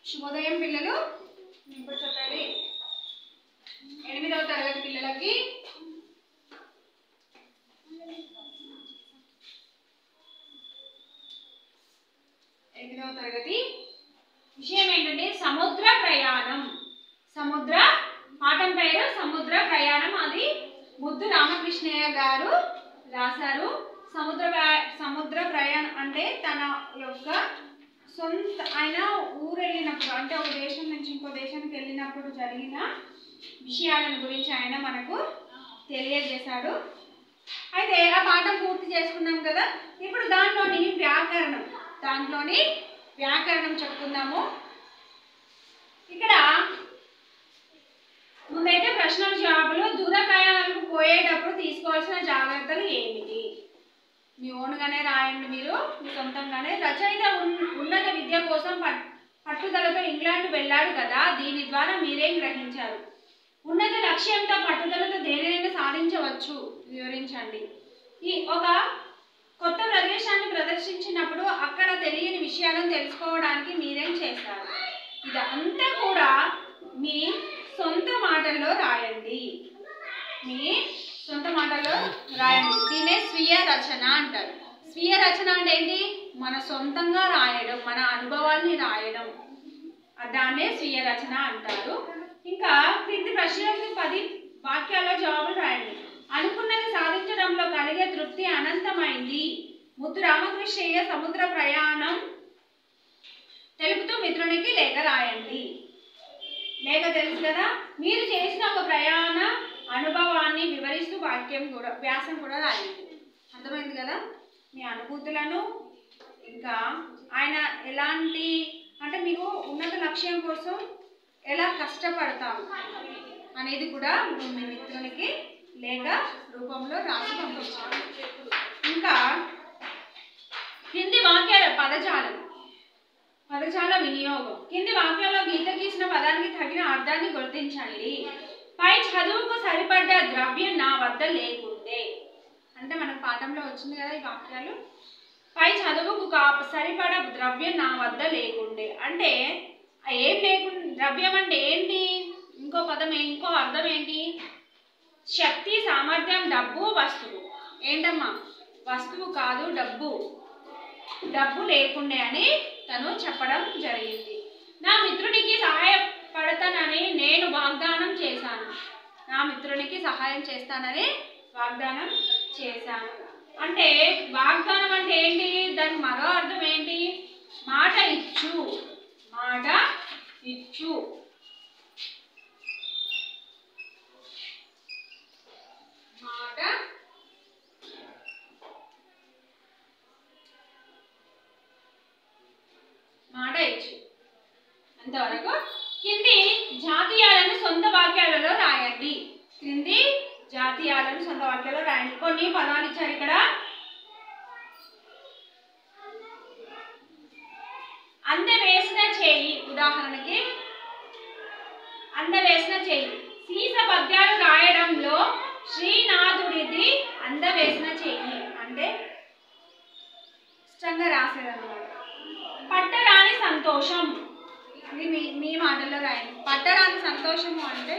శుభోదయం పిల్లలు ఇప్పుడు చెప్పేది ఎనిమిదవ తరగతి పిల్లలకి ఎనిమిదవ తరగతి విషయం ఏంటంటే సముద్ర ప్రయాణం సముద్ర పాఠం పేరు సముద్ర ప్రయాణం అది ముద్దు రామకృష్ణయ్య గారు రాశారు సముద్ర ప్ర- సముద్ర ప్రయాణం అంటే తన యొక్క సొంత ఆయన ఊరు వెళ్ళినప్పుడు అంటే ఒక దేశం నుంచి ఇంకో దేశానికి వెళ్ళినప్పుడు జరిగిన విషయాలను గురించి ఆయన మనకు తెలియజేశాడు అయితే ఆ పాఠం పూర్తి చేసుకున్నాం కదా ఇప్పుడు దాంట్లోని వ్యాకరణం దాంట్లోని వ్యాకరణం చెప్పుకుందాము ఇక్కడ ముందైతే ప్రశ్నల జవాబులు దూర ప్రయాణాలకు పోయేటప్పుడు తీసుకోవాల్సిన జాగ్రత్తలు ఏమిటి మీ ఓన్గానే రాయండి మీరు మీ సొంతంగానే రచయిత ఉన్- ఉన్నత విద్య కోసం పట్- పట్టుదలతో ఇంగ్లాండ్ వెళ్ళాడు కదా దీని ద్వారా మీరేం గ్రహించారు ఉన్నత లక్ష్యంతో పట్టుదలతో దేనినైనా సాధించవచ్చు వివరించండి ఈ ఒక కొత్త ప్రదేశాన్ని ప్రదర్శించినప్పుడు అక్కడ తెలియని విషయాలను తెలుసుకోవడానికి మీరేం చేస్తారు ఇదంతా కూడా మీ సొంత మాటల్లో రాయండి మీ సొంత మాటల్లో రాయండి దీన్నే స్వీయ రచన అంటారు స్వీయ రచన అంటే ఏంటి మన సొంతంగా రాయడం మన అనుభవాల్ని రాయడం దాన్నే స్వీయ రచన అంటారు ఇంకా క్రింది ప్రశ్నలకు పది వాక్యాల్లో జవాబులు రాయండి అనుకున్నది సాధించడంలో కలిగే తృప్తి అనంతమైంది ముద్దు రామకృష్ణయ్య సముద్ర ప్రయాణం తెలుపుతూ మిత్రునికి లేఖ రాయండి లేఖ తెలుసు కదా మీరు చేసిన ఒక ప్రయాణ అనుభవాన్ని వివరిస్తూ వాక్యం కూడా వ్యాసం కూడా రాయండి అర్థమైంది కదా మీ అనుభూతులను ఇంకా ఆయన ఎలాంటి అంటే మీకు ఉన్నత లక్ష్యం కోసం ఎలా కష్టపడతాం అనేది కూడా మీ మిత్రునికి లేఖ రూపంలో రాసి పంపించాలి ఇంకా కింది వాక్యాల పదజాలం పదజాల వినియోగం కింది వాక్యంలో గీత గీసిన పదానికి తగిన అర్థాన్ని గుర్తించండి పై చదువుకు సరిపడ్డ ద్రవ్యం నా వద్ద లేకుండే అంటే మనకు పాఠంలో వచ్చింది కదా ఈ వాక్యాలు పై చదువుకు కా సరిపడ ద్రవ్యం నా వద్ద లేకుండే అంటే ఆ ఏం లేకుండా ద్రవ్యం అంటే ఏంటి ఇంకో పదం ఏ- ఇంకో అర్థం ఏంటి శక్తి సామర్థ్యం డబ్బు వస్తువు ఏంటమ్మా వస్తువు కాదు డబ్బు డబ్బు లేకుండే అని తను చెప్పడం జరిగింది నా మిత్రునికి సహాయపడతానని నేను వాగ్దానం చేశాను నా మిత్రునికి సహాయం చేస్తానని వాగ్దానం చేశాను అంటే వాగ్దానం అంటే ఏంటి దానికి మరో అర్థం ఏంటి మాట ఇచ్చు మాట ఇచ్చు మాట మాట ఇచ్చు అంతవరకు కింది జాతీయాలను సొంత వాక్యాలలో రాయండి క్రింది జాతీయాలను సొంత వాక్యాలలో రాయండి కొన్ని పదాలు ఇచ్చారు ఇక్కడ అంద వేసిన చేయి ఉదాహరణకి అంద వేసిన చేయి సీస పద్యాలు రాయడంలో శ్రీనాథుడిది అంద వేసిన చేయి అంటే ఇష్టంగా రాసేదన్నమాట పట్టరాని సంతోషం ఇది మీ మీ మాటల్లో రాయండి పట్టరాని సంతోషము అంటే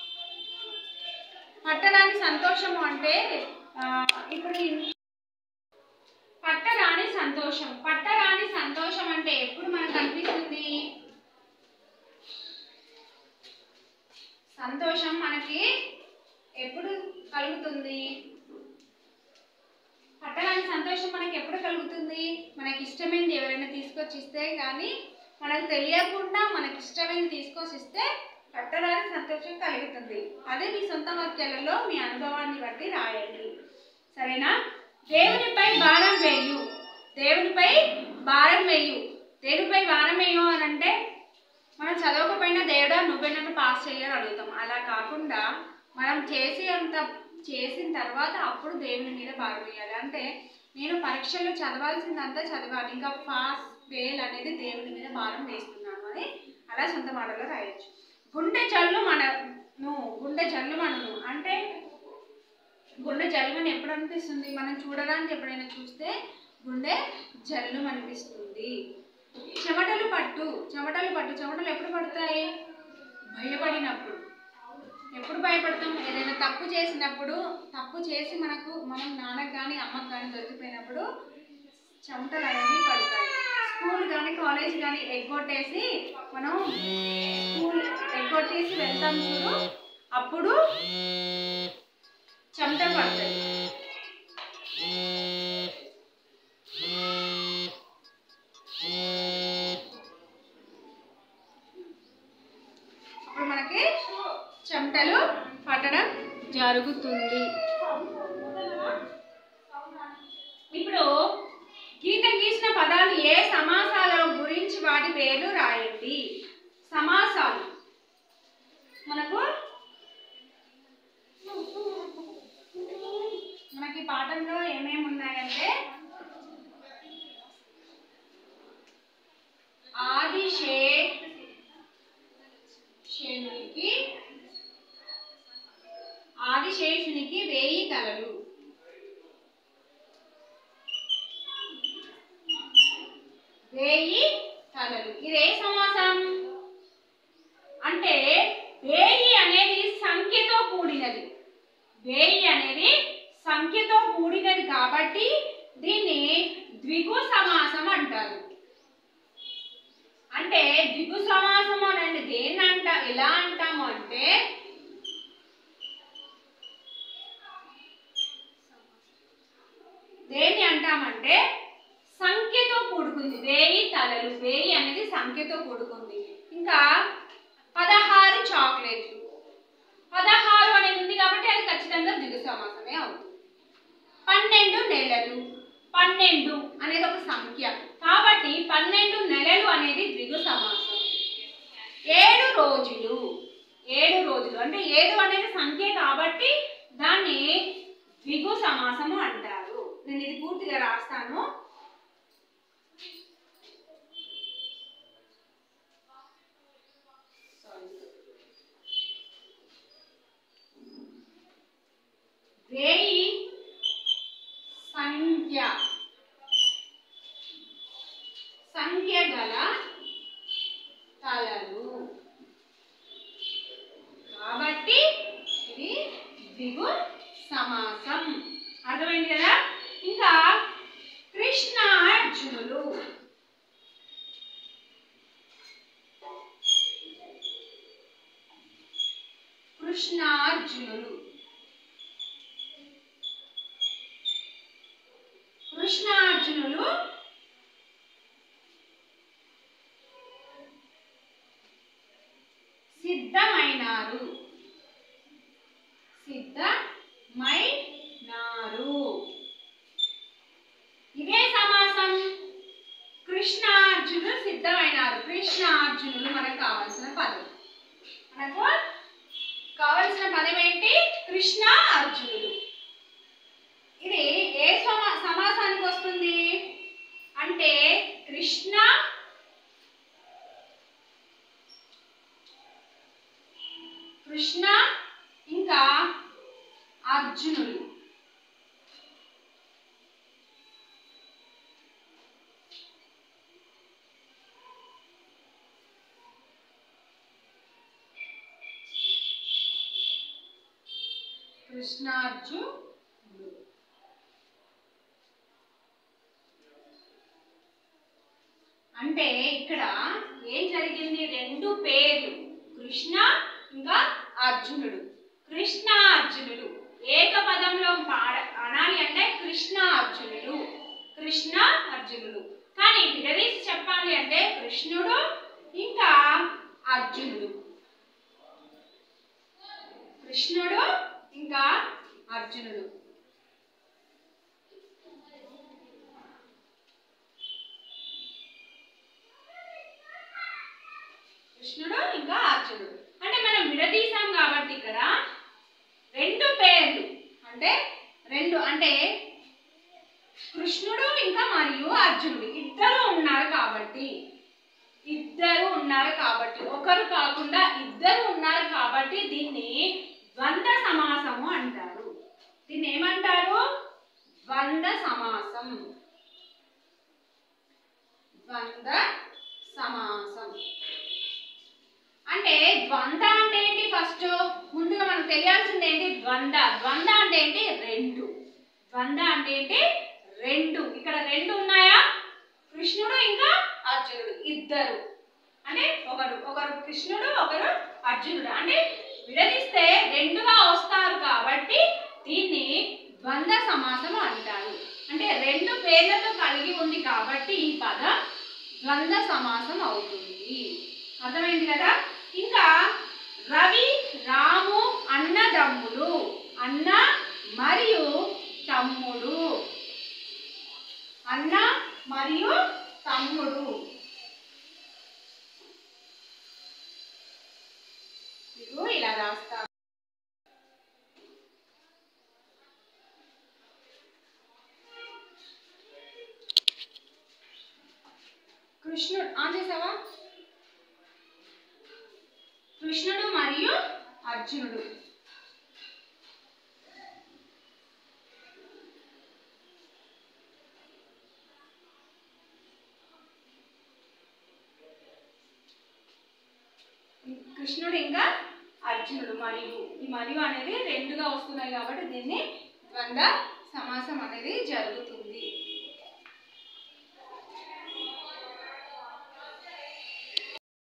పట్టరాని సంతోషము అంటే ఆ, ఇప్పుడు ఈ- పట్టరాని సంతోషం పట్టరాని సంతోషం అంటే ఎప్పుడు మనకు అనిపిస్తుంది సంతోషం మనకి ఎప్పుడు కలుగుతుంది పట్టరాని సంతోషం మనకి ఎప్పుడు కలుగుతుంది మనకి ఇష్టమైనది ఎవరైనా తీసుకొచ్చి ఇస్తే కానీ మనకు తెలియకుండా మనకి ఇష్టమైనది తీసుకొచ్చి ఇస్తే పట్టరాని సంతోషం కలుగుతుంది అదే మీ సొంత వాక్యాలలో మీ అనుభవాన్ని బట్టి రాయండి సరేనా దేవునిపై భారం వేయు దేవునిపై భారం వేయు దేవునిపై భారం వేయు అని అంటే మనం చదవకపోయినా దేవుడా నువ్వే నన్ను పాస్ చేయని అడుగుతాం అలా కాకుండా మనం చేసి అంత చేసిన తర్వాత అప్పుడు దేవుని మీద భారం వేయాలి అంటే నేను పరీక్షల్లో చదవాల్సిందంతా చదవాలి ఇంకా పాస్ ఫెయిల్ అనేది దేవుని మీద భారం వేస్తున్నాను అని అలా సొంత మాటలో రాయొచ్చు గుండె జల్లు మనను గుండె జల్లు మనను అంటే గుండె జల్లుమని ఎప్పుడు అనిపిస్తుంది మనం చూడడానికి ఎప్పుడైనా చూస్తే గుండె జల్లు అనిపిస్తుంది చెమటలు పట్ పట్టు చెమటలు పట్టు చెమటలు ఎప్పుడు పడతాయి భయపడినప్పుడు ఎప్పుడు భయపడతాం ఏదైనా తప్పు చేసినప్పుడు తప్పు చేసి మనకు మనం నాన్నకు కానీ అమ్మకు కానీ దొరికిపోయినప్పుడు చెమటలు అనేవి పడతాయి స్కూల్ కానీ కాలేజ్ కానీ ఎగ్గొట్టేసి మనం స్కూల్ ఎగ్గొట్టేసి వెళ్తాం చూడు అప్పుడు చెమటలు పడతాయి అప్పుడు మనకి చెమటలు పట్టడం జరుగుతుంది ఇప్పుడు గీత గీసిన పదాలు ఏ సమాసాల గురించి వాటి పేర్లు రాయండి సమాసాలు మనకు మనకి పాఠంలో ఏమేమి ఉన్నాయంటే ఆదిశే శేషునికి ఆదిశేషునికి వేయి తలలు వేయి తలలు ఇది ఏ సమాసం అంటే వేయి అనేది సంఖ్యతో కూడినది వేయి అనేది సంఖ్యతో కూడినది కాబట్టి దీన్ని ద్విగు సమాసం అంటారు అంటే ద్విగు సమాసము అనండి దేన్ని అంట ఎలా అంటాము అంటే దేన్ని అంటామంటే సంఖ్యతో కూడుకుంది వేయి తలలు వేయి అనేది సంఖ్యతో కూడుకుంది ఇంకా పదహారు చాక్లెట్లు పదహారు అనేది ఉంది కాబట్టి అది ఖచ్చితంగా ద్విగు సమాసమే అవుతుంది పన్నెండు నెలలు పన్నెండు అనేది ఒక సంఖ్య కాబట్టి పన్నెండు నెలలు అనేది ద్విగు సమాసం ఏడు రోజులు ఏడు రోజులు అంటే ఏడు అనేది సంఖ్య కాబట్టి దాన్ని ద్విగు సమాసము అంటారు నేను ఇది పూర్తిగా రాస్తాను వేయి సంఖ్య సంఖ్య గల తలలు కాబట్టి ఇది ద్విగు సమాసం అర్థమైంది కదా ఇంకా కృష్ణ అర్జునులు కృష్ణార్జునులు కృష్ణార్జునులు సిద్ధమైనారు సిద్ధమైనారు ఇదే సమాసం కృష్ణార్జునులు సిద్ధమైనారు కృష్ణార్జునులు మనకు కావాల్సిన పదం మనకు కావలసిన పదం ఏంటి కృష్ణ అర్జునులు ఇది ఏ సమా సమాసానికి వస్తుంది అంటే కృష్ణ కృష్ణ ఇంకా అర్జునులు కృష్ణార్జునులు అంటే ఇక్కడ ఏం జరిగింది రెండు పేర్లు కృష్ణ ఇంకా అర్జునుడు కృష్ణ అర్జునుడు ఏకపదంలో పాడ అనాలి అంటే కృష్ణ అర్జునుడు కృష్ణ అర్జునుడు కానీ విడదీసి చెప్పాలి అంటే కృష్ణుడు ఇంకా అర్జునుడు కృష్ణుడు ఇంకా అర్జునుడు కృష్ణుడు ఇంకా అర్జునుడు అంటే మనం విడదీసాం కాబట్టి ఇక్కడ రెండు పేర్లు అంటే రెండు అంటే కృష్ణుడు ఇంకా మరియు అర్జునుడు ఇద్దరు ఉన్నారు కాబట్టి ఇద్దరు ఉన్నారు కాబట్టి ఒకరు కాకుండా ఇద్దరు ఉన్నారు కాబట్టి దీన్ని ద్వంద్వ సమాసము అంటారు దీన్ని ఏమంటారు ద్వంద్వ సమాసం ద్వంద్వ సమాసం ద్వంద్వ అంటే ఏంటి ఫస్ట్ ముందుగా మనకు తెలియాల్సింది ఏంటి ద్వంద్వ ద్వంద్వ అంటే ఏంటి రెండు ద్వంద్వ అంటే ఏంటి రెండు ఇక్కడ రెండు ఉన్నాయా కృష్ణుడు ఇంకా అర్జునుడు ఇద్దరు అంటే ఒకరు ఒకరు కృష్ణుడు ఒకరు అర్జునుడు అంటే విడదీస్తే రెండుగా వస్తారు కాబట్టి దీన్ని ద్వంద్వ సమాసం అంటారు అంటే రెండు పేర్లతో కలిగి ఉంది కాబట్టి ఈ పదం ద్వంద్వ సమాసం అవుతుంది అర్థమైంది కదా ఇంకా రవి రాము అన్నదమ్ములు అన్న మరియు తమ్ముడు అన్న మరియు తమ్ముడు మీకు ఇలా రాస్తారు కృష్ణుడు ఆన్ చేసావా కృష్ణుడు మరియు అర్జునుడు కృష్ణుడు ఇంకా అర్జునుడు మరియు ఈ మరియు అనేది రెండుగా వస్తున్నాయి కాబట్టి దీన్ని ద్వంద్వ సమాసం అనేది జరుగుతుంది